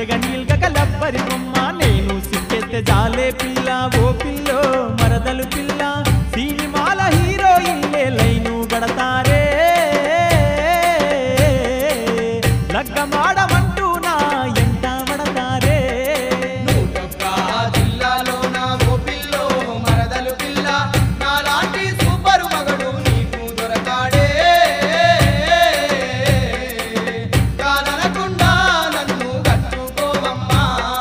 తెగ నీల్గక లబ్బరి బొమ్మ నేను సిక్కెత్తే జాలే పిల్ల ఓ పిల్లో మరదలు పిల్ల సినిమాల హీరోయిన్లే లైను గడతారే లగ్గమాడమంటూ నా ఎంట పడతారే నూటొక్క జిల్లాలోన ఓ పిల్లో మరదలు పిల్ల నాలాంటి సూపర్ మగడు నీకు దొరకాడే కాదనకుండా నన్ను కట్టుకోవమ్మా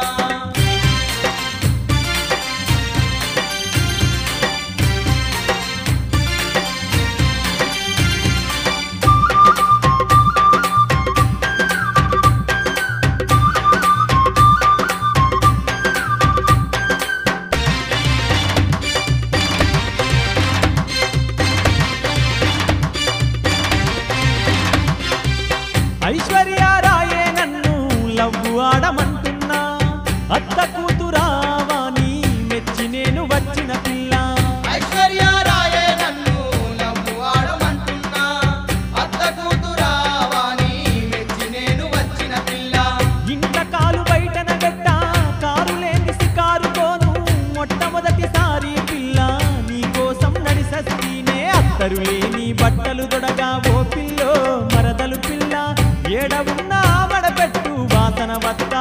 ఐశ్వర్యారాయే నన్ను లవ్వు ఆడమంటున్నా అత్త కూతురావాని మెచ్చి నేను వచ్చిన పిల్ల ఐశ్వర్యారాయే నన్ను నవ్వు ఆడమంటున్నా అత్త కూతురావాని మెచ్చి నేను వచ్చిన పిల్ల ఇంట కాలు బయటన గట్ట కారు లేని సికారుతోను మొట్టమొదటిసారి పిల్ల నీకోసం నడిసస్తీనే అత్తరు లేని బట్టలు దొడగా ఓ పిల్లో మరదలు పిల్ల ఏడ ఉన్నా మడపెట్టు వాసన వత్త